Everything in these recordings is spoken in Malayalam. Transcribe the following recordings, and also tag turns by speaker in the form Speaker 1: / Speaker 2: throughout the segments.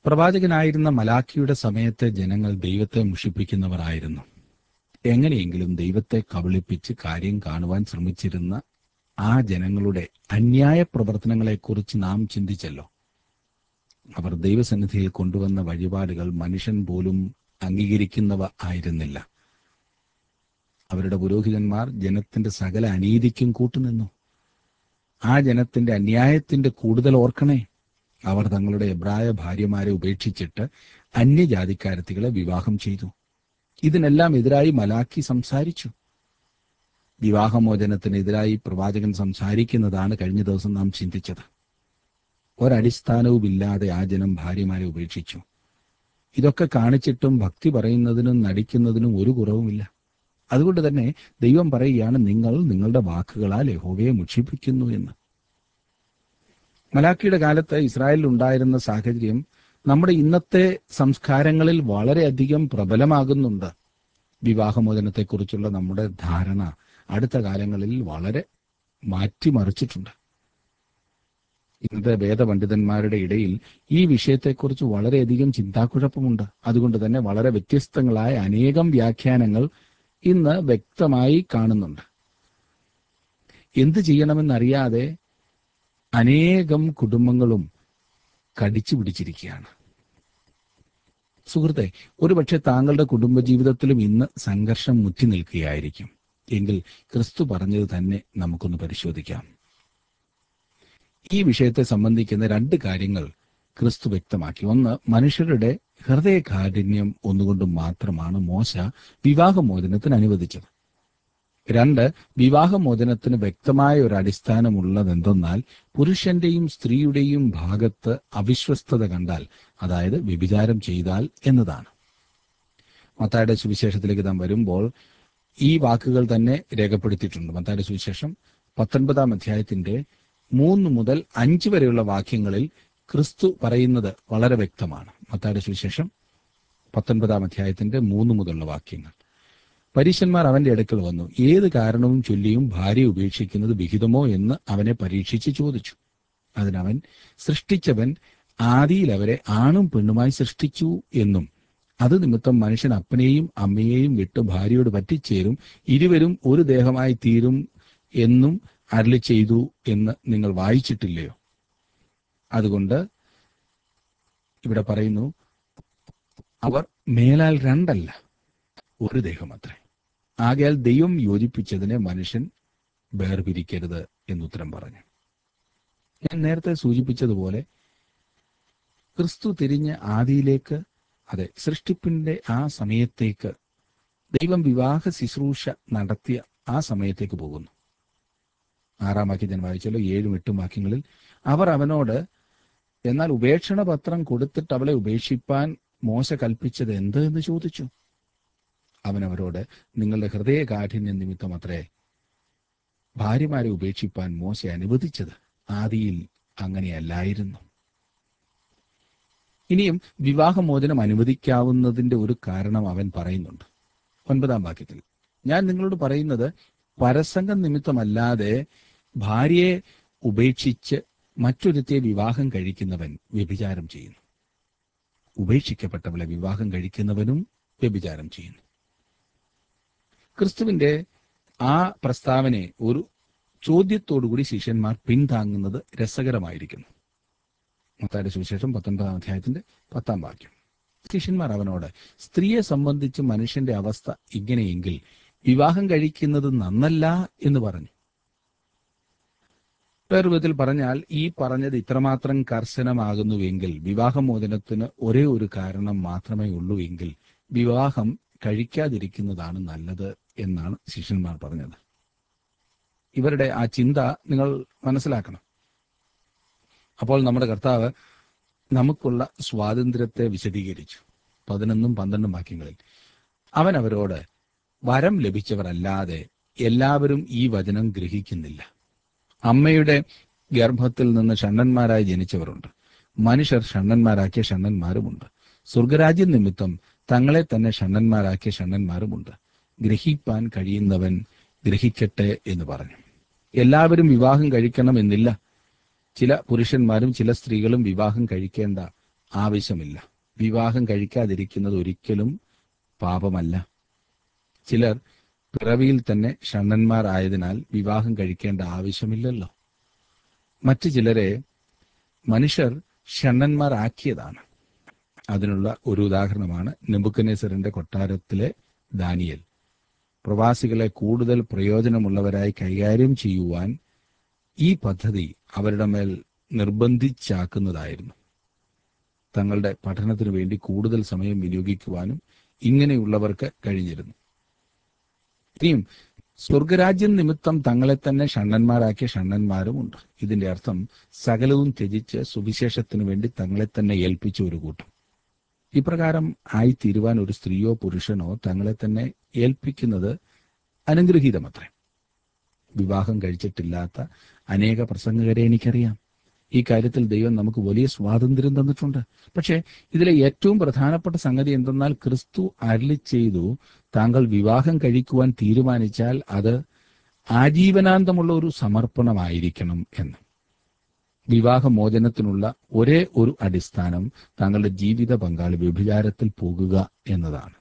Speaker 1: പ്രവാചകനായിരുന്ന മലാഖിയുടെ സമയത്തെ ജനങ്ങൾ ദൈവത്തെ മുഷിപ്പിക്കുന്നവർ ആയിരുന്നു എങ്ങനെയെങ്കിലും ദൈവത്തെ കബളിപ്പിച്ച് കാര്യം കാണുവാൻ ശ്രമിച്ചിരുന്ന ആ ജനങ്ങളുടെ അന്യായ പ്രവർത്തനങ്ങളെക്കുറിച്ച് നാം ചിന്തിച്ചല്ലോ അവർ ദൈവസന്നിധിയിൽ കൊണ്ടുവന്ന വഴിപാടുകൾ മനുഷ്യൻ പോലും അംഗീകരിക്കുന്നവ ആയിരുന്നില്ല അവരുടെ പുരോഹിതന്മാർ ജനത്തിന്റെ സകല അനീതിക്കും കൂട്ടുനിന്നു ആ ജനത്തിന്റെ അന്യായത്തിന്റെ കൂടുതൽ ഓർക്കണേ അവർ തങ്ങളുടെ എബ്രായ ഭാര്യമാരെ ഉപേക്ഷിച്ചിട്ട് അന്യജാതിക്കാരത്തികളെ വിവാഹം ചെയ്തു ഇതിനെല്ലാം എതിരായി മലാക്കി സംസാരിച്ചു വിവാഹമോചനത്തിനെതിരായി പ്രവാചകൻ സംസാരിക്കുന്നതാണ് കഴിഞ്ഞ ദിവസം നാം ചിന്തിച്ചത് ഒരടിസ്ഥാനവുമില്ലാതെ ആ ജനം ഭാര്യമാരെ ഉപേക്ഷിച്ചു ഇതൊക്കെ കാണിച്ചിട്ടും ഭക്തി പറയുന്നതിനും നടിക്കുന്നതിനും ഒരു കുറവുമില്ല അതുകൊണ്ട് തന്നെ ദൈവം പറയുകയാണ് നിങ്ങൾ നിങ്ങളുടെ വാക്കുകളാൽ യഹോവയെ മുഷിപ്പിക്കുന്നു എന്ന് മലാക്കിയുടെ കാലത്ത് ഇസ്രായേലിൽ ഉണ്ടായിരുന്ന സാഹചര്യം നമ്മുടെ ഇന്നത്തെ സംസ്കാരങ്ങളിൽ വളരെയധികം പ്രബലമാകുന്നുണ്ട് വിവാഹമോചനത്തെക്കുറിച്ചുള്ള നമ്മുടെ ധാരണ അടുത്ത കാലങ്ങളിൽ വളരെ മാറ്റിമറിച്ചിട്ടുണ്ട് ഇന്നത്തെ വേദപണ്ഡിതന്മാരുടെ ഇടയിൽ ഈ വിഷയത്തെക്കുറിച്ച് വളരെയധികം ചിന്താക്കുഴപ്പമുണ്ട് അതുകൊണ്ട് തന്നെ വളരെ വ്യത്യസ്തങ്ങളായ അനേകം വ്യാഖ്യാനങ്ങൾ ഇന്ന് വ്യക്തമായി കാണുന്നുണ്ട് എന്ത് ചെയ്യണമെന്നറിയാതെ അനേകം കുടുംബങ്ങളും കടിച്ചു പിടിച്ചിരിക്കുകയാണ് സുഹൃത്തെ ഒരുപക്ഷെ താങ്കളുടെ കുടുംബജീവിതത്തിലും ഇന്ന് സംഘർഷം മുറ്റി നിൽക്കുകയായിരിക്കും എങ്കിൽ ക്രിസ്തു പറഞ്ഞത് തന്നെ നമുക്കൊന്ന് പരിശോധിക്കാം ഈ വിഷയത്തെ സംബന്ധിക്കുന്ന രണ്ട് കാര്യങ്ങൾ ക്രിസ്തു വ്യക്തമാക്കി ഒന്ന് മനുഷ്യരുടെ ഹൃദയകാഠിന്യം ഒന്നുകൊണ്ട് മാത്രമാണ് മോശ വിവാഹമോചനത്തിന് അനുവദിച്ചത് രണ്ട് വിവാഹമോചനത്തിന് വ്യക്തമായ ഒരു അടിസ്ഥാനമുള്ളതെന്തെന്നാൽ പുരുഷന്റെയും സ്ത്രീയുടെയും ഭാഗത്ത് അവിശ്വസ്തത കണ്ടാൽ അതായത് വ്യഭിചാരം ചെയ്താൽ എന്നതാണ് മത്തായുടെ സുവിശേഷത്തിലേക്ക് നാം വരുമ്പോൾ ഈ വാക്കുകൾ തന്നെ രേഖപ്പെടുത്തിയിട്ടുണ്ട് മത്തായുടെ സുവിശേഷം പത്തൊൻപതാം അധ്യായത്തിന്റെ മൂന്ന് മുതൽ അഞ്ച് വരെയുള്ള വാക്യങ്ങളിൽ ക്രിസ്തു പറയുന്നത് വളരെ വ്യക്തമാണ് മത്തായുടെ സുവിശേഷം പത്തൊൻപതാം അധ്യായത്തിന്റെ മൂന്ന് മുതലുള്ള വാക്യങ്ങൾ പരീശന്മാർ അവന്റെ അടുക്കൽ വന്നു ഏത് കാരണവും ചൊല്ലിയും ഭാര്യ ഉപേക്ഷിക്കുന്നത് വിഹിതമോ എന്ന് അവനെ പരീക്ഷിച്ച് ചോദിച്ചു അതിനവൻ സൃഷ്ടിച്ചവൻ ആദിയിൽ അവരെ ആണും പെണ്ണുമായി സൃഷ്ടിച്ചു എന്നും അത് നിമിത്തം മനുഷ്യൻ അപ്പനെയും അമ്മയെയും വിട്ട് ഭാര്യയോട് പറ്റിച്ചേരും ഇരുവരും ഒരു ദേഹമായി തീരും എന്നും അരളി ചെയ്തു എന്ന് നിങ്ങൾ വായിച്ചിട്ടില്ലയോ അതുകൊണ്ട് ഇവിടെ പറയുന്നു അവർ മേലാൽ രണ്ടല്ല ഒരു ദേഹം അത്രേ ആകയാൽ ദൈവം യോജിപ്പിച്ചതിനെ മനുഷ്യൻ വേർപിരിക്കരുത് എന്നുത്തരം പറഞ്ഞു ഞാൻ നേരത്തെ സൂചിപ്പിച്ചതുപോലെ ക്രിസ്തു തിരിഞ്ഞ് ആദിയിലേക്ക് അതെ സൃഷ്ടിപ്പിന്റെ ആ സമയത്തേക്ക് ദൈവം വിവാഹ ശുശ്രൂഷ നടത്തിയ ആ സമയത്തേക്ക് പോകുന്നു ആറാം വാക്യം ഞാൻ വായിച്ചല്ലോ ഏഴും എട്ടും വാക്യങ്ങളിൽ അവർ അവനോട് എന്നാൽ ഉപേക്ഷണ പത്രം കൊടുത്തിട്ട് അവളെ ഉപേക്ഷിപ്പാൻ മോശ കൽപ്പിച്ചത് എന്ത് എന്ന് ചോദിച്ചു അവൻ അവരോട് നിങ്ങളുടെ ഹൃദയ കാഠിന്യ നിമിത്തം അത്രേ ഭാര്യമാരെ ഉപേക്ഷിപ്പാൻ മോശ അനുവദിച്ചത് ആദിയിൽ അങ്ങനെയല്ലായിരുന്നു ഇനിയും വിവാഹമോചനം അനുവദിക്കാവുന്നതിന്റെ ഒരു കാരണം അവൻ പറയുന്നുണ്ട് ഒൻപതാം വാക്യത്തിൽ ഞാൻ നിങ്ങളോട് പറയുന്നത് പരസംഗം നിമിത്തമല്ലാതെ ഭാര്യയെ ഉപേക്ഷിച്ച് മറ്റൊരുത്തെ വിവാഹം കഴിക്കുന്നവൻ വ്യഭിചാരം ചെയ്യുന്നു ഉപേക്ഷിക്കപ്പെട്ടവളെ വിവാഹം കഴിക്കുന്നവനും വ്യഭിചാരം ചെയ്യുന്നു ക്രിസ്തുവിന്റെ ആ പ്രസ്താവനയെ ഒരു ചോദ്യത്തോടുകൂടി ശിഷ്യന്മാർ പിന്താങ്ങുന്നത് രസകരമായിരിക്കുന്നു മത്തായുടെ സുവിശേഷം പത്തൊൻപതാം അധ്യായത്തിന്റെ പത്താം വാക്യം ശിഷ്യന്മാർ അവനോട് സ്ത്രീയെ സംബന്ധിച്ച് മനുഷ്യന്റെ അവസ്ഥ ഇങ്ങനെയെങ്കിൽ വിവാഹം കഴിക്കുന്നത് നന്നല്ല എന്ന് പറഞ്ഞു വേറൊരു വിധത്തിൽ പറഞ്ഞാൽ ഈ പറഞ്ഞത് ഇത്രമാത്രം കർശനമാകുന്നുവെങ്കിൽ വിവാഹമോചനത്തിന് ഒരേ ഒരു കാരണം മാത്രമേ ഉള്ളൂ എങ്കിൽ വിവാഹം കഴിക്കാതിരിക്കുന്നതാണ് നല്ലത് എന്നാണ് ശിഷ്യന്മാർ പറഞ്ഞത് ഇവരുടെ ആ ചിന്ത നിങ്ങൾ മനസ്സിലാക്കണം അപ്പോൾ നമ്മുടെ കർത്താവ് നമുക്കുള്ള സ്വാതന്ത്ര്യത്തെ വിശദീകരിച്ചു പതിനൊന്നും പന്ത്രണ്ടും വാക്യങ്ങളിൽ അവൻ അവരോട് വരം ലഭിച്ചവരല്ലാതെ എല്ലാവരും ഈ വചനം ഗ്രഹിക്കുന്നില്ല അമ്മയുടെ ഗർഭത്തിൽ നിന്ന് ഷണ്ണന്മാരായി ജനിച്ചവരുണ്ട് മനുഷ്യർ ഷണ്ണന്മാരാക്കിയ ഷണ്ണന്മാരുമുണ്ട് സ്വർഗരാജ്യം നിമിത്തം തങ്ങളെ തന്നെ ഷണ്ണന്മാരാക്കിയ ഷണ്ണന്മാരുമുണ്ട് ഗ്രഹിപ്പാൻ കഴിയുന്നവൻ ഗ്രഹിക്കട്ടെ എന്ന് പറഞ്ഞു എല്ലാവരും വിവാഹം കഴിക്കണമെന്നില്ല ചില പുരുഷന്മാരും ചില സ്ത്രീകളും വിവാഹം കഴിക്കേണ്ട ആവശ്യമില്ല വിവാഹം കഴിക്കാതിരിക്കുന്നത് ഒരിക്കലും പാപമല്ല ചിലർ പിറവിയിൽ തന്നെ ഷണ്ണന്മാർ ആയതിനാൽ വിവാഹം കഴിക്കേണ്ട ആവശ്യമില്ലല്ലോ മറ്റു ചിലരെ മനുഷ്യർ ഷണ്ണന്മാരാക്കിയതാണ് അതിനുള്ള ഒരു ഉദാഹരണമാണ് നെബുക്കനേസറിന്റെ കൊട്ടാരത്തിലെ ദാനിയൽ പ്രവാസികളെ കൂടുതൽ പ്രയോജനമുള്ളവരായി കൈകാര്യം ചെയ്യുവാൻ ഈ പദ്ധതി അവരുടെ മേൽ നിർബന്ധിച്ചാക്കുന്നതായിരുന്നു തങ്ങളുടെ പഠനത്തിനു വേണ്ടി കൂടുതൽ സമയം വിനിയോഗിക്കുവാനും ഇങ്ങനെയുള്ളവർക്ക് കഴിഞ്ഞിരുന്നു ഇനിയും സ്വർഗരാജ്യം നിമിത്തം തങ്ങളെ തന്നെ ഷണ്ണന്മാരാക്കിയ ഷണ്ണന്മാരുമുണ്ട് ഇതിന്റെ അർത്ഥം സകലവും ത്യജിച്ച് സുവിശേഷത്തിനു വേണ്ടി തങ്ങളെ തന്നെ ഏൽപ്പിച്ച ഒരു കൂട്ടം ഇപ്രകാരം ആയിത്തീരുവാൻ ഒരു സ്ത്രീയോ പുരുഷനോ തങ്ങളെ തന്നെ ഏൽപ്പിക്കുന്നത് അനുഗ്രഹീതമത്രേ വിവാഹം കഴിച്ചിട്ടില്ലാത്ത അനേക പ്രസംഗകരെ എനിക്കറിയാം ഈ കാര്യത്തിൽ ദൈവം നമുക്ക് വലിയ സ്വാതന്ത്ര്യം തന്നിട്ടുണ്ട് പക്ഷേ ഇതിലെ ഏറ്റവും പ്രധാനപ്പെട്ട സംഗതി എന്തെന്നാൽ ക്രിസ്തു അരളി ചെയ്തു താങ്കൾ വിവാഹം കഴിക്കുവാൻ തീരുമാനിച്ചാൽ അത് ആജീവനാന്തമുള്ള ഒരു സമർപ്പണമായിരിക്കണം എന്ന് വിവാഹമോചനത്തിനുള്ള ഒരേ ഒരു അടിസ്ഥാനം താങ്കളുടെ ജീവിത പങ്കാളി വ്യഭിചാരത്തിൽ പോകുക എന്നതാണ്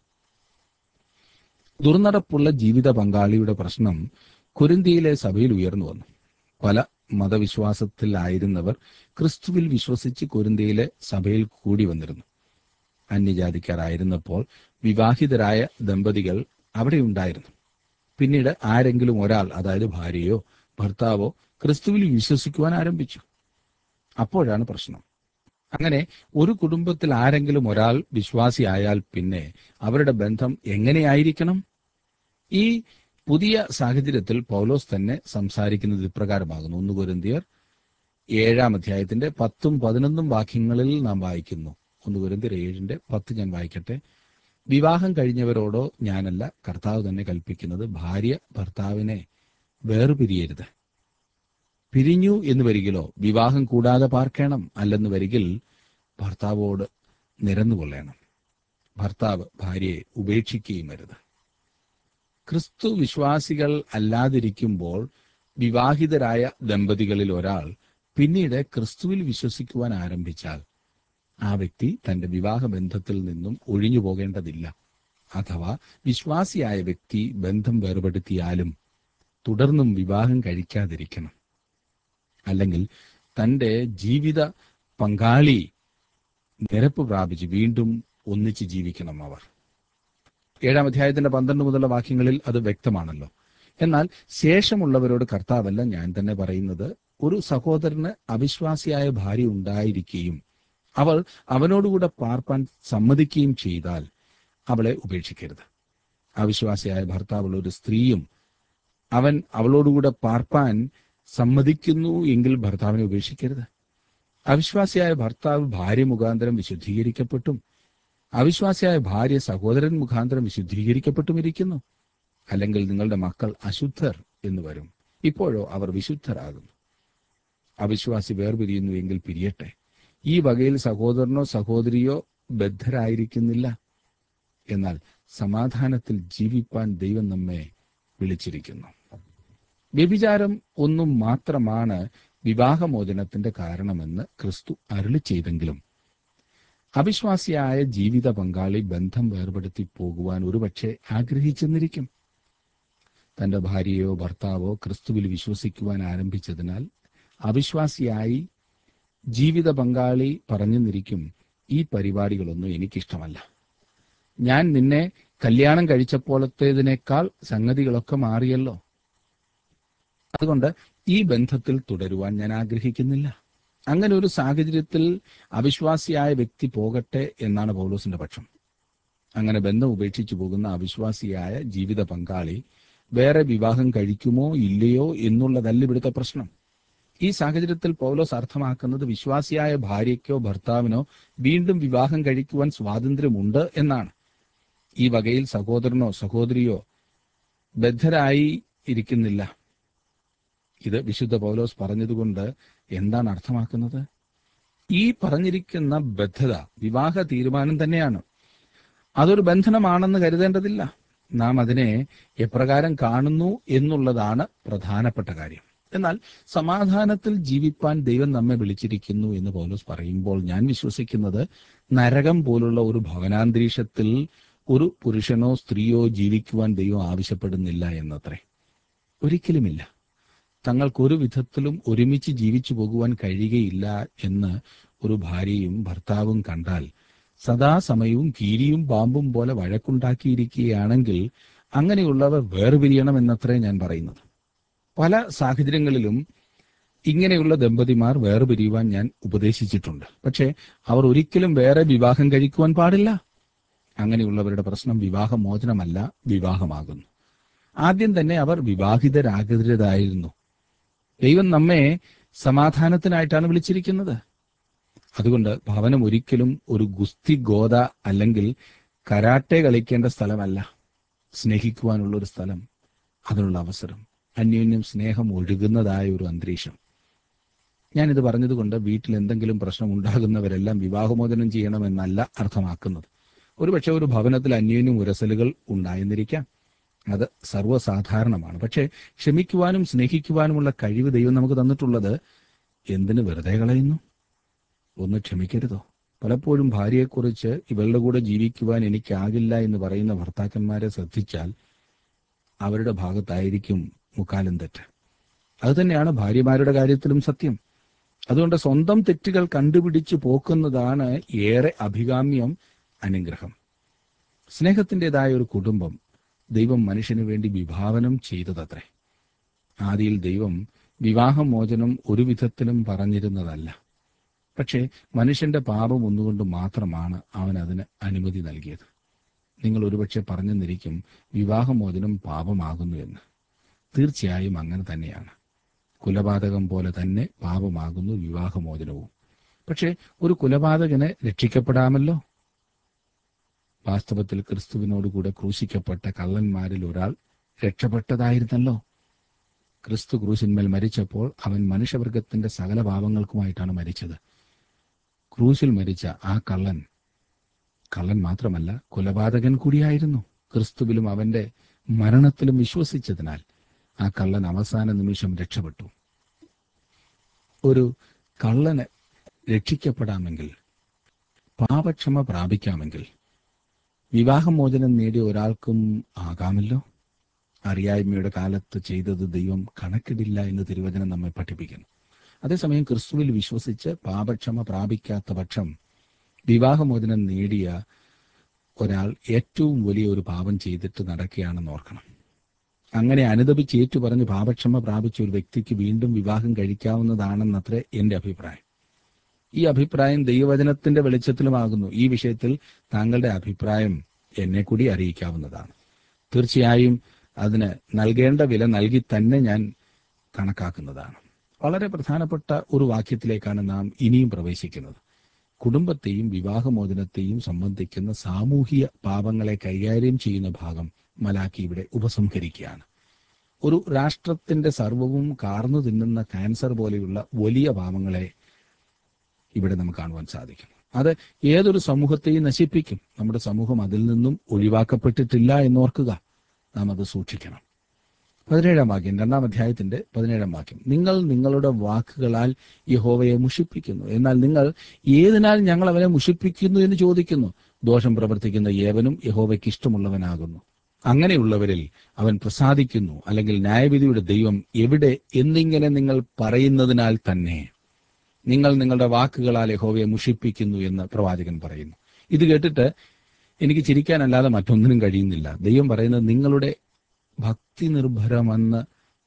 Speaker 1: ദുർനടപ്പുള്ള ജീവിത പങ്കാളിയുടെ പ്രശ്നം കുരുന്തിയിലെ സഭയിൽ ഉയർന്നു വന്നു പല മതവിശ്വാസത്തിലായിരുന്നവർ ക്രിസ്തുവിൽ വിശ്വസിച്ച് കുരുന്തിയിലെ സഭയിൽ കൂടി വന്നിരുന്നു അന്യജാതിക്കാരായിരുന്നപ്പോൾ വിവാഹിതരായ ദമ്പതികൾ അവിടെ ഉണ്ടായിരുന്നു പിന്നീട് ആരെങ്കിലും ഒരാൾ അതായത് ഭാര്യയോ ഭർത്താവോ ക്രിസ്തുവിൽ വിശ്വസിക്കുവാൻ ആരംഭിച്ചു അപ്പോഴാണ് പ്രശ്നം അങ്ങനെ ഒരു കുടുംബത്തിൽ ആരെങ്കിലും ഒരാൾ വിശ്വാസിയായാൽ പിന്നെ അവരുടെ ബന്ധം എങ്ങനെയായിരിക്കണം ഈ പുതിയ സാഹചര്യത്തിൽ പൗലോസ് തന്നെ സംസാരിക്കുന്നത് ഇപ്രകാരമാകുന്നു ഒന്ന് കുരുന്തിയർ ഏഴാം അധ്യായത്തിന്റെ പത്തും പതിനൊന്നും വാക്യങ്ങളിൽ നാം വായിക്കുന്നു ഒന്ന് കുരുന്തിയർ ഏഴിന്റെ പത്ത് ഞാൻ വായിക്കട്ടെ വിവാഹം കഴിഞ്ഞവരോടോ ഞാനല്ല കർത്താവ് തന്നെ കൽപ്പിക്കുന്നത് ഭാര്യ ഭർത്താവിനെ വേർപിരിയരുത് പിരിഞ്ഞു എന്ന് വരികിലോ വിവാഹം കൂടാതെ പാർക്കണം അല്ലെന്ന് വരികിൽ ഭർത്താവോട് നിരന്നുകൊള്ളണം ഭർത്താവ് ഭാര്യയെ ഉപേക്ഷിക്കുകയും അരുത് ക്രിസ്തു വിശ്വാസികൾ അല്ലാതിരിക്കുമ്പോൾ വിവാഹിതരായ ദമ്പതികളിൽ ഒരാൾ പിന്നീട് ക്രിസ്തുവിൽ വിശ്വസിക്കുവാൻ ആരംഭിച്ചാൽ ആ വ്യക്തി തന്റെ വിവാഹ ബന്ധത്തിൽ നിന്നും ഒഴിഞ്ഞു പോകേണ്ടതില്ല അഥവാ വിശ്വാസിയായ വ്യക്തി ബന്ധം വേർപെടുത്തിയാലും തുടർന്നും വിവാഹം കഴിക്കാതിരിക്കണം അല്ലെങ്കിൽ തന്റെ ജീവിത പങ്കാളി നിരപ്പ് പ്രാപിച്ച് വീണ്ടും ഒന്നിച്ച് ജീവിക്കണം അവർ ഏഴാം അധ്യായത്തിന്റെ പന്ത്രണ്ട് മുതലുള്ള വാക്യങ്ങളിൽ അത് വ്യക്തമാണല്ലോ എന്നാൽ ശേഷമുള്ളവരോട് കർത്താവല്ല ഞാൻ തന്നെ പറയുന്നത് ഒരു സഹോദരന് അവിശ്വാസിയായ ഭാര്യ ഉണ്ടായിരിക്കുകയും അവൾ അവനോടുകൂടെ പാർപ്പാൻ സമ്മതിക്കുകയും ചെയ്താൽ അവളെ ഉപേക്ഷിക്കരുത് അവിശ്വാസിയായ ഭർത്താവുള്ള ഒരു സ്ത്രീയും അവൻ അവളോടുകൂടെ പാർപ്പാൻ സമ്മതിക്കുന്നു എങ്കിൽ ഭർത്താവിനെ ഉപേക്ഷിക്കരുത് അവിശ്വാസിയായ ഭർത്താവ് ഭാര്യ മുഖാന്തരം വിശുദ്ധീകരിക്കപ്പെട്ടും അവിശ്വാസിയായ ഭാര്യ സഹോദരൻ മുഖാന്തരം വിശുദ്ധീകരിക്കപ്പെട്ടും ഇരിക്കുന്നു അല്ലെങ്കിൽ നിങ്ങളുടെ മക്കൾ അശുദ്ധർ എന്ന് വരും ഇപ്പോഴോ അവർ വിശുദ്ധരാകുന്നു അവിശ്വാസി വേർപിരിയുന്നു എങ്കിൽ പിരിയട്ടെ ഈ വകയിൽ സഹോദരനോ സഹോദരിയോ ബദ്ധരായിരിക്കുന്നില്ല എന്നാൽ സമാധാനത്തിൽ ജീവിപ്പാൻ ദൈവം നമ്മെ വിളിച്ചിരിക്കുന്നു വ്യഭിചാരം ഒന്നും മാത്രമാണ് വിവാഹമോചനത്തിന്റെ കാരണമെന്ന് ക്രിസ്തു അരുളി ചെയ്തെങ്കിലും അവിശ്വാസിയായ ജീവിത പങ്കാളി ബന്ധം വേർപെടുത്തി പോകുവാൻ ഒരുപക്ഷെ ആഗ്രഹിച്ചെന്നിരിക്കും തന്റെ ഭാര്യയോ ഭർത്താവോ ക്രിസ്തുവിൽ വിശ്വസിക്കുവാൻ ആരംഭിച്ചതിനാൽ അവിശ്വാസിയായി ജീവിത പങ്കാളി പറഞ്ഞെന്നിരിക്കും ഈ പരിപാടികളൊന്നും എനിക്കിഷ്ടമല്ല ഞാൻ നിന്നെ കല്യാണം കഴിച്ചപ്പോഴത്തേതിനേക്കാൾ സംഗതികളൊക്കെ മാറിയല്ലോ അതുകൊണ്ട് ഈ ബന്ധത്തിൽ തുടരുവാൻ ഞാൻ ആഗ്രഹിക്കുന്നില്ല അങ്ങനെ ഒരു സാഹചര്യത്തിൽ അവിശ്വാസിയായ വ്യക്തി പോകട്ടെ എന്നാണ് പൗലോസിന്റെ പക്ഷം അങ്ങനെ ബന്ധം ഉപേക്ഷിച്ചു പോകുന്ന അവിശ്വാസിയായ ജീവിത പങ്കാളി വേറെ വിവാഹം കഴിക്കുമോ ഇല്ലയോ എന്നുള്ളതല്ല ഇവിടുത്തെ പ്രശ്നം ഈ സാഹചര്യത്തിൽ പൗലോസ് അർത്ഥമാക്കുന്നത് വിശ്വാസിയായ ഭാര്യയ്ക്കോ ഭർത്താവിനോ വീണ്ടും വിവാഹം കഴിക്കുവാൻ സ്വാതന്ത്ര്യമുണ്ട് എന്നാണ് ഈ വകയിൽ സഹോദരനോ സഹോദരിയോ ബദ്ധരായി ഇരിക്കുന്നില്ല ഇത് വിശുദ്ധ പൗലോസ് പറഞ്ഞതുകൊണ്ട് എന്താണ് അർത്ഥമാക്കുന്നത് ഈ പറഞ്ഞിരിക്കുന്ന ബദ്ധത വിവാഹ തീരുമാനം തന്നെയാണ് അതൊരു ബന്ധനമാണെന്ന് കരുതേണ്ടതില്ല നാം അതിനെ എപ്രകാരം കാണുന്നു എന്നുള്ളതാണ് പ്രധാനപ്പെട്ട കാര്യം എന്നാൽ സമാധാനത്തിൽ ജീവിപ്പാൻ ദൈവം നമ്മെ വിളിച്ചിരിക്കുന്നു എന്ന് പൗലോസ് പറയുമ്പോൾ ഞാൻ വിശ്വസിക്കുന്നത് നരകം പോലുള്ള ഒരു ഭവനാന്തരീക്ഷത്തിൽ ഒരു പുരുഷനോ സ്ത്രീയോ ജീവിക്കുവാൻ ദൈവം ആവശ്യപ്പെടുന്നില്ല എന്നത്രേ ഒരിക്കലുമില്ല തങ്ങൾക്കൊരു വിധത്തിലും ഒരുമിച്ച് ജീവിച്ചു പോകുവാൻ കഴിയുകയില്ല എന്ന് ഒരു ഭാര്യയും ഭർത്താവും കണ്ടാൽ സദാസമയവും കീരിയും പാമ്പും പോലെ വഴക്കുണ്ടാക്കിയിരിക്കുകയാണെങ്കിൽ അങ്ങനെയുള്ളവർ വേർപിരിയണം എന്നത്രേ ഞാൻ പറയുന്നത് പല സാഹചര്യങ്ങളിലും ഇങ്ങനെയുള്ള ദമ്പതിമാർ വേർപിരിയുവാൻ ഞാൻ ഉപദേശിച്ചിട്ടുണ്ട് പക്ഷേ അവർ ഒരിക്കലും വേറെ വിവാഹം കഴിക്കുവാൻ പാടില്ല അങ്ങനെയുള്ളവരുടെ പ്രശ്നം വിവാഹമോചനമല്ല വിവാഹമാകുന്നു ആദ്യം തന്നെ അവർ വിവാഹിതരാകരുതായിരുന്നു ദൈവം നമ്മെ സമാധാനത്തിനായിട്ടാണ് വിളിച്ചിരിക്കുന്നത് അതുകൊണ്ട് ഭവനം ഒരിക്കലും ഒരു ഗുസ്തി ഗോത അല്ലെങ്കിൽ കരാട്ടെ കളിക്കേണ്ട സ്ഥലമല്ല സ്നേഹിക്കുവാനുള്ള ഒരു സ്ഥലം അതിനുള്ള അവസരം അന്യോന്യം സ്നേഹം ഒഴുകുന്നതായ ഒരു അന്തരീക്ഷം ഞാനിത് പറഞ്ഞതുകൊണ്ട് വീട്ടിൽ എന്തെങ്കിലും പ്രശ്നം ഉണ്ടാകുന്നവരെല്ലാം വിവാഹമോചനം ചെയ്യണമെന്നല്ല അർത്ഥമാക്കുന്നത് ഒരുപക്ഷെ ഒരു ഭവനത്തിൽ അന്യോന്യം ഉരസലുകൾ ഉണ്ടായെന്നിരിക്കാം അത് സർവ്വസാധാരണമാണ് പക്ഷേ ക്ഷമിക്കുവാനും സ്നേഹിക്കുവാനുമുള്ള കഴിവ് ദൈവം നമുക്ക് തന്നിട്ടുള്ളത് എന്തിനു വെറുതെ കളയുന്നു ഒന്ന് ക്ഷമിക്കരുതോ പലപ്പോഴും ഭാര്യയെക്കുറിച്ച് ഇവളുടെ കൂടെ ജീവിക്കുവാൻ എനിക്കാകില്ല എന്ന് പറയുന്ന ഭർത്താക്കന്മാരെ ശ്രദ്ധിച്ചാൽ അവരുടെ ഭാഗത്തായിരിക്കും മുക്കാലും തെറ്റ് അതുതന്നെയാണ് ഭാര്യമാരുടെ കാര്യത്തിലും സത്യം അതുകൊണ്ട് സ്വന്തം തെറ്റുകൾ കണ്ടുപിടിച്ച് പോക്കുന്നതാണ് ഏറെ അഭികാമ്യം അനുഗ്രഹം സ്നേഹത്തിൻ്റെതായ ഒരു കുടുംബം ദൈവം മനുഷ്യന് വേണ്ടി വിഭാവനം ചെയ്തതത്രേ ആദിയിൽ ദൈവം വിവാഹമോചനം ഒരു വിധത്തിലും പറഞ്ഞിരുന്നതല്ല പക്ഷേ മനുഷ്യന്റെ പാപം ഒന്നുകൊണ്ട് മാത്രമാണ് അവൻ അതിന് അനുമതി നൽകിയത് നിങ്ങൾ ഒരുപക്ഷെ പറഞ്ഞെന്നിരിക്കും വിവാഹമോചനം പാപമാകുന്നു എന്ന് തീർച്ചയായും അങ്ങനെ തന്നെയാണ് കുലപാതകം പോലെ തന്നെ പാപമാകുന്നു വിവാഹമോചനവും പക്ഷേ ഒരു കുലപാതകന് രക്ഷിക്കപ്പെടാമല്ലോ വാസ്തവത്തിൽ ക്രിസ്തുവിനോടുകൂടെ ക്രൂശിക്കപ്പെട്ട കള്ളന്മാരിൽ ഒരാൾ രക്ഷപ്പെട്ടതായിരുന്നല്ലോ ക്രിസ്തു ക്രൂശിന്മേൽ മരിച്ചപ്പോൾ അവൻ മനുഷ്യവർഗത്തിന്റെ സകല പാപങ്ങൾക്കുമായിട്ടാണ് മരിച്ചത് ക്രൂശിൽ മരിച്ച ആ കള്ളൻ കള്ളൻ മാത്രമല്ല കൊലപാതകൻ കൂടിയായിരുന്നു ക്രിസ്തുവിലും അവന്റെ മരണത്തിലും വിശ്വസിച്ചതിനാൽ ആ കള്ളൻ അവസാന നിമിഷം രക്ഷപ്പെട്ടു ഒരു കള്ളന് രക്ഷിക്കപ്പെടാമെങ്കിൽ പാപക്ഷമ പ്രാപിക്കാമെങ്കിൽ വിവാഹമോചനം നേടിയ ഒരാൾക്കും ആകാമല്ലോ അറിയായ്മയുടെ കാലത്ത് ചെയ്തത് ദൈവം കണക്കിടില്ല എന്ന് തിരുവചനം നമ്മെ പഠിപ്പിക്കുന്നു അതേസമയം ക്രിസ്തുവിൽ വിശ്വസിച്ച് പാപക്ഷമ പ്രാപിക്കാത്ത പക്ഷം വിവാഹമോചനം നേടിയ ഒരാൾ ഏറ്റവും വലിയ ഒരു പാപം ചെയ്തിട്ട് നടക്കുകയാണെന്ന് ഓർക്കണം അങ്ങനെ അനുദപിച്ച് ഏറ്റുപറഞ്ഞ് പാപക്ഷമ പ്രാപിച്ച ഒരു വ്യക്തിക്ക് വീണ്ടും വിവാഹം കഴിക്കാവുന്നതാണെന്നത്രേ എന്റെ അഭിപ്രായം ഈ അഭിപ്രായം ദൈവവചനത്തിന്റെ വെളിച്ചത്തിലുമാകുന്നു ഈ വിഷയത്തിൽ താങ്കളുടെ അഭിപ്രായം എന്നെ കൂടി അറിയിക്കാവുന്നതാണ് തീർച്ചയായും അതിന് നൽകേണ്ട വില നൽകി തന്നെ ഞാൻ കണക്കാക്കുന്നതാണ് വളരെ പ്രധാനപ്പെട്ട ഒരു വാക്യത്തിലേക്കാണ് നാം ഇനിയും പ്രവേശിക്കുന്നത് കുടുംബത്തെയും വിവാഹമോചനത്തെയും സംബന്ധിക്കുന്ന സാമൂഹിക പാപങ്ങളെ കൈകാര്യം ചെയ്യുന്ന ഭാഗം മലാക്കി ഇവിടെ ഉപസംഹരിക്കുകയാണ് ഒരു രാഷ്ട്രത്തിന്റെ സർവവും കാർന്നു തിന്നുന്ന ക്യാൻസർ പോലെയുള്ള വലിയ പാപങ്ങളെ ഇവിടെ നമുക്ക് കാണുവാൻ സാധിക്കും അത് ഏതൊരു സമൂഹത്തെയും നശിപ്പിക്കും നമ്മുടെ സമൂഹം അതിൽ നിന്നും ഒഴിവാക്കപ്പെട്ടിട്ടില്ല എന്നോർക്കുക നാം അത് സൂക്ഷിക്കണം പതിനേഴാം വാക്യം രണ്ടാം അധ്യായത്തിന്റെ പതിനേഴാം വാക്യം നിങ്ങൾ നിങ്ങളുടെ വാക്കുകളാൽ യഹോവയെ മുഷിപ്പിക്കുന്നു എന്നാൽ നിങ്ങൾ ഏതിനാൽ ഞങ്ങൾ അവനെ മുഷിപ്പിക്കുന്നു എന്ന് ചോദിക്കുന്നു ദോഷം പ്രവർത്തിക്കുന്ന ഏവനും യഹോവയ്ക്ക് ഇഷ്ടമുള്ളവനാകുന്നു അങ്ങനെയുള്ളവരിൽ അവൻ പ്രസാദിക്കുന്നു അല്ലെങ്കിൽ ന്യായവിധിയുടെ ദൈവം എവിടെ എന്നിങ്ങനെ നിങ്ങൾ പറയുന്നതിനാൽ തന്നെ നിങ്ങൾ നിങ്ങളുടെ വാക്കുകളാൽ യഹോവയെ മുഷിപ്പിക്കുന്നു എന്ന് പ്രവാചകൻ പറയുന്നു ഇത് കേട്ടിട്ട് എനിക്ക് ചിരിക്കാനല്ലാതെ മറ്റൊന്നിനും കഴിയുന്നില്ല ദൈവം പറയുന്നത് നിങ്ങളുടെ ഭക്തി നിർഭരമെന്ന്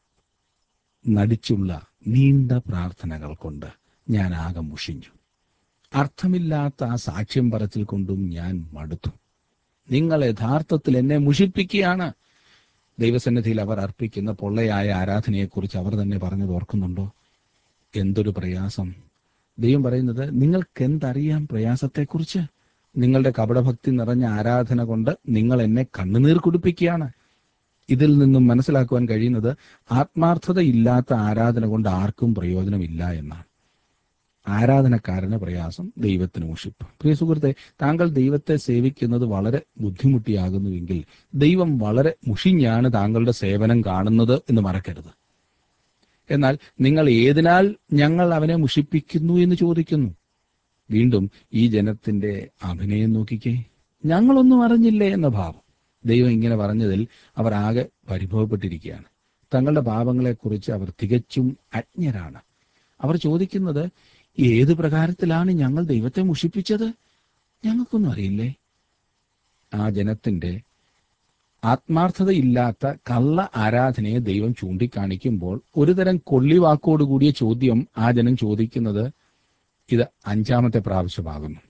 Speaker 1: നടിച്ചുള്ള നീണ്ട പ്രാർത്ഥനകൾ കൊണ്ട് ഞാൻ ആകെ മുഷിഞ്ഞു അർത്ഥമില്ലാത്ത ആ സാക്ഷ്യം പറച്ചിൽ കൊണ്ടും ഞാൻ മടുത്തു നിങ്ങൾ യഥാർത്ഥത്തിൽ എന്നെ മുഷിപ്പിക്കുകയാണ് ദൈവസന്നിധിയിൽ അവർ അർപ്പിക്കുന്ന പൊള്ളയായ ആരാധനയെക്കുറിച്ച് അവർ തന്നെ പറഞ്ഞത് ഓർക്കുന്നുണ്ടോ എന്തൊരു പ്രയാസം ദൈവം പറയുന്നത് നിങ്ങൾക്ക് എന്തറിയാം പ്രയാസത്തെക്കുറിച്ച് നിങ്ങളുടെ കപടഭക്തി നിറഞ്ഞ ആരാധന കൊണ്ട് നിങ്ങൾ എന്നെ കണ്ണുനീർ കുടിപ്പിക്കുകയാണ് ഇതിൽ നിന്നും മനസ്സിലാക്കുവാൻ കഴിയുന്നത് ആത്മാർത്ഥതയില്ലാത്ത ആരാധന കൊണ്ട് ആർക്കും പ്രയോജനമില്ല എന്നാണ് ആരാധനക്കാരന് പ്രയാസം ദൈവത്തിന് മുഷിപ്പ് പ്രിയ സുഹൃത്തെ താങ്കൾ ദൈവത്തെ സേവിക്കുന്നത് വളരെ ബുദ്ധിമുട്ടിയാകുന്നുവെങ്കിൽ ദൈവം വളരെ മുഷിഞ്ഞാണ് താങ്കളുടെ സേവനം കാണുന്നത് എന്ന് മറക്കരുത് എന്നാൽ നിങ്ങൾ ഏതിനാൽ ഞങ്ങൾ അവനെ മുഷിപ്പിക്കുന്നു എന്ന് ചോദിക്കുന്നു വീണ്ടും ഈ ജനത്തിന്റെ അഭിനയം നോക്കിക്കേ ഞങ്ങളൊന്നും അറിഞ്ഞില്ലേ എന്ന ഭാവം ദൈവം ഇങ്ങനെ പറഞ്ഞതിൽ അവർ ആകെ പരിഭവപ്പെട്ടിരിക്കുകയാണ് തങ്ങളുടെ പാപങ്ങളെക്കുറിച്ച് അവർ തികച്ചും അജ്ഞരാണ് അവർ ചോദിക്കുന്നത് ഏത് പ്രകാരത്തിലാണ് ഞങ്ങൾ ദൈവത്തെ മുഷിപ്പിച്ചത് ഞങ്ങൾക്കൊന്നും അറിയില്ലേ ആ ജനത്തിന്റെ ആത്മാർത്ഥതയില്ലാത്ത കള്ള ആരാധനയെ ദൈവം ചൂണ്ടിക്കാണിക്കുമ്പോൾ ഒരുതരം കൊള്ളിവാക്കോടുകൂടിയ ചോദ്യം ആ ജനം ചോദിക്കുന്നത് ഇത് അഞ്ചാമത്തെ പ്രാവശ്യമാകുന്നു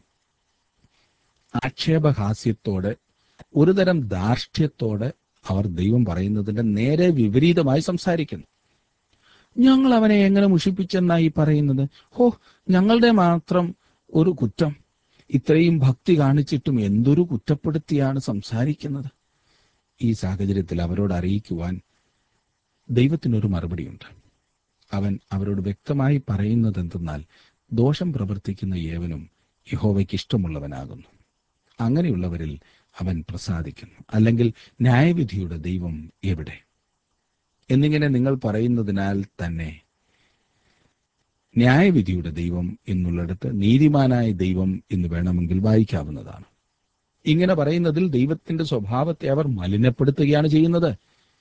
Speaker 1: ആക്ഷേപഹാസ്യത്തോടെ ഒരുതരം ധാർഷ്ട്യത്തോടെ അവർ ദൈവം പറയുന്നതിന്റെ നേരെ വിപരീതമായി സംസാരിക്കുന്നു ഞങ്ങൾ അവനെ എങ്ങനെ മുഷിപ്പിച്ചെന്നായി പറയുന്നത് ഹോ ഞങ്ങളുടെ മാത്രം ഒരു കുറ്റം ഇത്രയും ഭക്തി കാണിച്ചിട്ടും എന്തൊരു കുറ്റപ്പെടുത്തിയാണ് സംസാരിക്കുന്നത് ഈ സാഹചര്യത്തിൽ അവരോട് അറിയിക്കുവാൻ ദൈവത്തിനൊരു മറുപടിയുണ്ട് അവൻ അവരോട് വ്യക്തമായി പറയുന്നത് എന്തെന്നാൽ ദോഷം പ്രവർത്തിക്കുന്ന ഏവനും യഹോവയ്ക്ക് ഇഷ്ടമുള്ളവനാകുന്നു അങ്ങനെയുള്ളവരിൽ അവൻ പ്രസാദിക്കുന്നു അല്ലെങ്കിൽ ന്യായവിധിയുടെ ദൈവം എവിടെ എന്നിങ്ങനെ നിങ്ങൾ പറയുന്നതിനാൽ തന്നെ ന്യായവിധിയുടെ ദൈവം എന്നുള്ളിടത്ത് നീതിമാനായ ദൈവം എന്ന് വേണമെങ്കിൽ വായിക്കാവുന്നതാണ് ഇങ്ങനെ പറയുന്നതിൽ ദൈവത്തിന്റെ സ്വഭാവത്തെ അവർ മലിനപ്പെടുത്തുകയാണ് ചെയ്യുന്നത്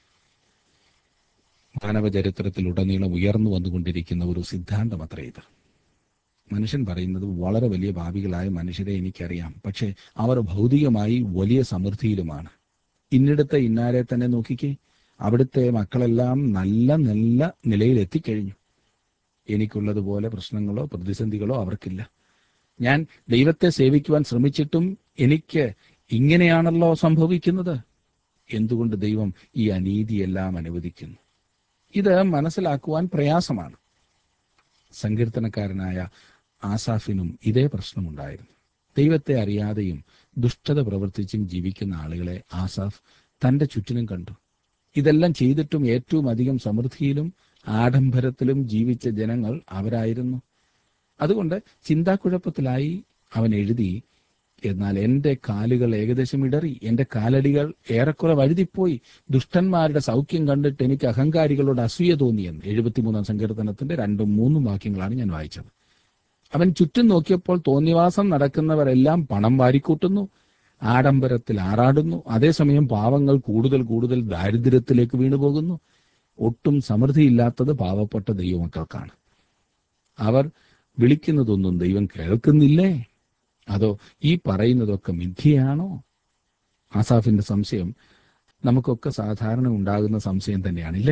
Speaker 1: മാനവചരിത്രത്തിലുടനീളം ഉയർന്നു വന്നുകൊണ്ടിരിക്കുന്ന ഒരു സിദ്ധാന്തം അത്ര ഇത് മനുഷ്യൻ പറയുന്നത് വളരെ വലിയ ഭാവികളായ മനുഷ്യരെ എനിക്കറിയാം പക്ഷേ അവർ ഭൗതികമായി വലിയ സമൃദ്ധിയിലുമാണ് ഇന്നിടത്തെ ഇന്നാരെ തന്നെ നോക്കിക്കേ അവിടുത്തെ മക്കളെല്ലാം നല്ല നല്ല നിലയിൽ എത്തിക്കഴിഞ്ഞു എനിക്കുള്ളതുപോലെ പ്രശ്നങ്ങളോ പ്രതിസന്ധികളോ അവർക്കില്ല ഞാൻ ദൈവത്തെ സേവിക്കുവാൻ ശ്രമിച്ചിട്ടും എനിക്ക് ഇങ്ങനെയാണല്ലോ സംഭവിക്കുന്നത് എന്തുകൊണ്ട് ദൈവം ഈ അനീതിയെല്ലാം അനുവദിക്കുന്നു ഇത് മനസ്സിലാക്കുവാൻ പ്രയാസമാണ് സങ്കീർത്തനക്കാരനായ ആസാഫിനും ഇതേ പ്രശ്നമുണ്ടായിരുന്നു ദൈവത്തെ അറിയാതെയും ദുഷ്ടത പ്രവർത്തിച്ചും ജീവിക്കുന്ന ആളുകളെ ആസാഫ് തന്റെ ചുറ്റിനും കണ്ടു ഇതെല്ലാം ചെയ്തിട്ടും ഏറ്റവും അധികം സമൃദ്ധിയിലും ആഡംബരത്തിലും ജീവിച്ച ജനങ്ങൾ അവരായിരുന്നു അതുകൊണ്ട് ചിന്താക്കുഴപ്പത്തിലായി അവൻ എഴുതി എന്നാൽ എന്റെ കാലുകൾ ഏകദേശം ഇടറി എന്റെ കാലടികൾ ഏറെക്കുറെ വഴുതിപ്പോയി ദുഷ്ടന്മാരുടെ സൗഖ്യം കണ്ടിട്ട് എനിക്ക് അഹങ്കാരികളോട് അസൂയ തോന്നിയെന്ന് എഴുപത്തിമൂന്നാം സങ്കീർത്തനത്തിന്റെ രണ്ടും മൂന്നും വാക്യങ്ങളാണ് ഞാൻ വായിച്ചത് അവൻ ചുറ്റും നോക്കിയപ്പോൾ തോന്നിവാസം നടക്കുന്നവരെല്ലാം പണം വാരിക്കൂട്ടുന്നു ആഡംബരത്തിൽ ആറാടുന്നു അതേസമയം പാവങ്ങൾ കൂടുതൽ കൂടുതൽ ദാരിദ്ര്യത്തിലേക്ക് വീണുപോകുന്നു ഒട്ടും സമൃദ്ധിയില്ലാത്തത് പാവപ്പെട്ട ദൈവമക്കൾക്കാണ് അവർ വിളിക്കുന്നതൊന്നും ദൈവം കേൾക്കുന്നില്ലേ അതോ ഈ പറയുന്നതൊക്കെ മിഥ്യയാണോ ആസാഫിന്റെ സംശയം നമുക്കൊക്കെ സാധാരണ ഉണ്ടാകുന്ന സംശയം തന്നെയാണില്ലേ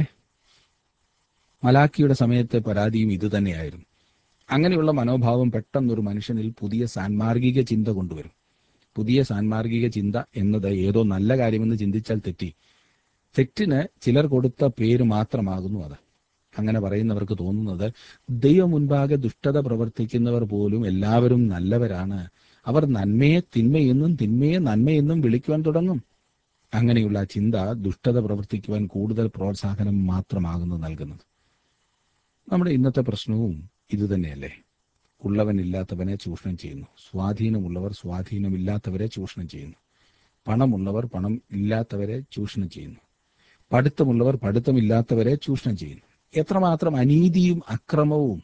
Speaker 1: മലാക്കിയുടെ സമയത്തെ പരാതിയും ഇത് തന്നെയായിരുന്നു അങ്ങനെയുള്ള മനോഭാവം പെട്ടെന്നൊരു മനുഷ്യനിൽ പുതിയ സാൻമാർഗിക ചിന്ത കൊണ്ടുവരും പുതിയ സാൻമാർഗിക ചിന്ത എന്നത് ഏതോ നല്ല കാര്യമെന്ന് ചിന്തിച്ചാൽ തെറ്റി തെറ്റിന് ചിലർ കൊടുത്ത പേര് മാത്രമാകുന്നു അത് അങ്ങനെ പറയുന്നവർക്ക് തോന്നുന്നത് ദൈവം മുൻപാകെ ദുഷ്ടത പ്രവർത്തിക്കുന്നവർ പോലും എല്ലാവരും നല്ലവരാണ് അവർ നന്മയെ തിന്മയെന്നും തിന്മയെ നന്മയെന്നും വിളിക്കുവാൻ തുടങ്ങും അങ്ങനെയുള്ള ആ ചിന്ത ദുഷ്ടത പ്രവർത്തിക്കുവാൻ കൂടുതൽ പ്രോത്സാഹനം മാത്രമാകുന്നു നൽകുന്നത് നമ്മുടെ ഇന്നത്തെ പ്രശ്നവും ഇതുതന്നെയല്ലേ ഉള്ളവനില്ലാത്തവനെ ചൂഷണം ചെയ്യുന്നു സ്വാധീനമുള്ളവർ സ്വാധീനമില്ലാത്തവരെ ചൂഷണം ചെയ്യുന്നു പണമുള്ളവർ പണം ഇല്ലാത്തവരെ ചൂഷണം ചെയ്യുന്നു പഠിത്തമുള്ളവർ പഠിത്തമില്ലാത്തവരെ ചൂഷണം ചെയ്യുന്നു എത്രമാത്രം അനീതിയും അക്രമവും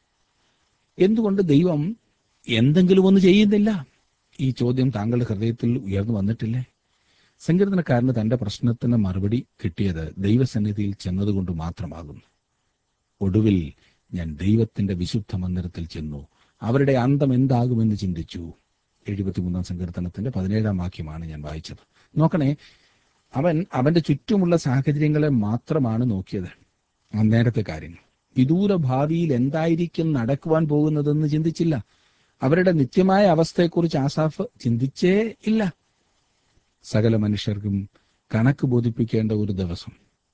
Speaker 1: എന്തുകൊണ്ട് ദൈവം എന്തെങ്കിലും ഒന്ന് ചെയ്യുന്നില്ല ഈ ചോദ്യം താങ്കളുടെ ഹൃദയത്തിൽ ഉയർന്നു വന്നിട്ടില്ലേ സങ്കീർത്തനക്കാരന് തന്റെ പ്രശ്നത്തിന് മറുപടി കിട്ടിയത് ദൈവസന്നിധിയിൽ ചെന്നതുകൊണ്ട് മാത്രമാകുന്നു ഒടുവിൽ ഞാൻ ദൈവത്തിന്റെ വിശുദ്ധ മന്ദിരത്തിൽ ചെന്നു അവരുടെ അന്തം എന്താകുമെന്ന് ചിന്തിച്ചു എഴുപത്തിമൂന്നാം സങ്കീർത്തനത്തിന്റെ പതിനേഴാം വാക്യമാണ് ഞാൻ വായിച്ചത് നോക്കണേ അവൻ അവന്റെ ചുറ്റുമുള്ള സാഹചര്യങ്ങളെ മാത്രമാണ് നോക്കിയത് അന്നേരത്തെ കാര്യങ്ങൾ വിദൂര ഭാവിയിൽ എന്തായിരിക്കും നടക്കുവാൻ പോകുന്നതെന്ന് ചിന്തിച്ചില്ല അവരുടെ നിത്യമായ അവസ്ഥയെക്കുറിച്ച് ആസാഫ് ചിന്തിച്ചേ ഇല്ല സകല മനുഷ്യർക്കും കണക്ക് ബോധിപ്പിക്കേണ്ട ഒരു ദിവസം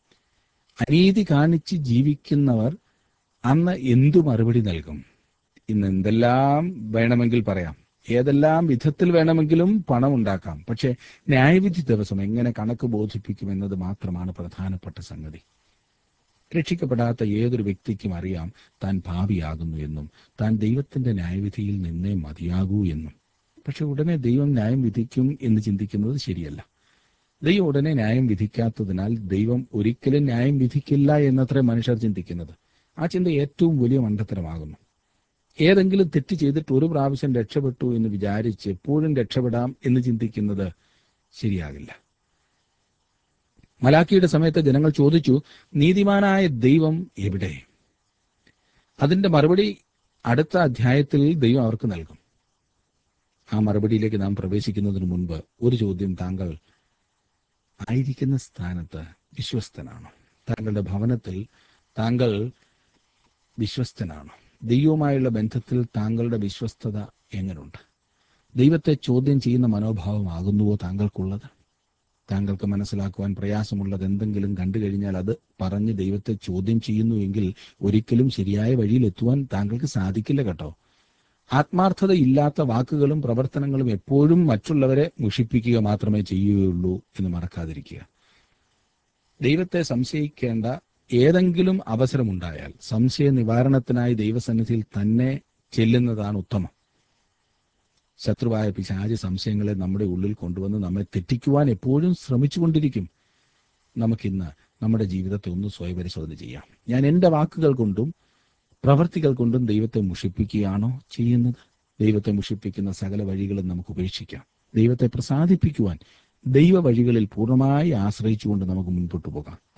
Speaker 1: അനീതി കാണിച്ച് ജീവിക്കുന്നവർ അന്ന് എന്തു മറുപടി നൽകും ഇന്ന് എന്തെല്ലാം വേണമെങ്കിൽ പറയാം ഏതെല്ലാം വിധത്തിൽ വേണമെങ്കിലും പണം ഉണ്ടാക്കാം പക്ഷെ ന്യായവിധി ദിവസം എങ്ങനെ കണക്ക് ബോധിപ്പിക്കും എന്നത് മാത്രമാണ് പ്രധാനപ്പെട്ട സംഗതി രക്ഷിക്കപ്പെടാത്ത ഏതൊരു വ്യക്തിക്കും അറിയാം താൻ ഭാവിയാകുന്നു എന്നും താൻ ദൈവത്തിന്റെ ന്യായവിധിയിൽ നിന്നേ മതിയാകൂ എന്നും പക്ഷെ ഉടനെ ദൈവം ന്യായം വിധിക്കും എന്ന് ചിന്തിക്കുന്നത് ശരിയല്ല ദൈവം ഉടനെ ന്യായം വിധിക്കാത്തതിനാൽ ദൈവം ഒരിക്കലും ന്യായം വിധിക്കില്ല എന്നത്രേ മനുഷ്യർ ചിന്തിക്കുന്നത് ആ ചിന്ത ഏറ്റവും വലിയ മണ്ടത്തരമാകുന്നു ഏതെങ്കിലും തെറ്റ് ചെയ്തിട്ട് ഒരു പ്രാവശ്യം രക്ഷപ്പെട്ടു എന്ന് വിചാരിച്ച് എപ്പോഴും രക്ഷപ്പെടാം എന്ന് ചിന്തിക്കുന്നത് ശരിയാകില്ല മലാക്കിയുടെ സമയത്ത് ജനങ്ങൾ ചോദിച്ചു നീതിമാനായ ദൈവം എവിടെ അതിന്റെ മറുപടി അടുത്ത അധ്യായത്തിൽ ദൈവം അവർക്ക് നൽകും ആ മറുപടിയിലേക്ക് നാം പ്രവേശിക്കുന്നതിന് മുൻപ് ഒരു ചോദ്യം താങ്കൾ ആയിരിക്കുന്ന സ്ഥാനത്ത് വിശ്വസ്തനാണോ താങ്കളുടെ ഭവനത്തിൽ താങ്കൾ വിശ്വസ്തനാണോ ദൈവവുമായുള്ള ബന്ധത്തിൽ താങ്കളുടെ വിശ്വസ്തത എങ്ങനെയുണ്ട് ദൈവത്തെ ചോദ്യം ചെയ്യുന്ന മനോഭാവമാകുന്നുവോ താങ്കൾക്കുള്ളത് താങ്കൾക്ക് മനസ്സിലാക്കുവാൻ പ്രയാസമുള്ളത് എന്തെങ്കിലും കണ്ടു കഴിഞ്ഞാൽ അത് പറഞ്ഞ് ദൈവത്തെ ചോദ്യം ചെയ്യുന്നുവെങ്കിൽ ഒരിക്കലും ശരിയായ വഴിയിൽ എത്തുവാൻ താങ്കൾക്ക് സാധിക്കില്ല കേട്ടോ ആത്മാർത്ഥത ഇല്ലാത്ത വാക്കുകളും പ്രവർത്തനങ്ങളും എപ്പോഴും മറ്റുള്ളവരെ മുഷിപ്പിക്കുക മാത്രമേ ചെയ്യുകയുള്ളൂ എന്ന് മറക്കാതിരിക്കുക ദൈവത്തെ സംശയിക്കേണ്ട ഏതെങ്കിലും അവസരമുണ്ടായാൽ സംശയ നിവാരണത്തിനായി ദൈവസന്നിധിയിൽ തന്നെ ചെല്ലുന്നതാണ് ഉത്തമം ശത്രുവായ പിശാചി സംശയങ്ങളെ നമ്മുടെ ഉള്ളിൽ കൊണ്ടുവന്ന് നമ്മെ തെറ്റിക്കുവാൻ എപ്പോഴും ശ്രമിച്ചുകൊണ്ടിരിക്കും നമുക്കിന്ന് നമ്മുടെ ജീവിതത്തെ ഒന്ന് സ്വയപരിശോധന ചെയ്യാം ഞാൻ എൻ്റെ വാക്കുകൾ കൊണ്ടും പ്രവർത്തികൾ കൊണ്ടും ദൈവത്തെ മുഷിപ്പിക്കുകയാണോ ചെയ്യുന്നത് ദൈവത്തെ മുഷിപ്പിക്കുന്ന സകല വഴികളും നമുക്ക് ഉപേക്ഷിക്കാം ദൈവത്തെ പ്രസാദിപ്പിക്കുവാൻ ദൈവ വഴികളിൽ പൂർണ്ണമായി ആശ്രയിച്ചുകൊണ്ട് നമുക്ക് മുൻപോട്ട് പോകാം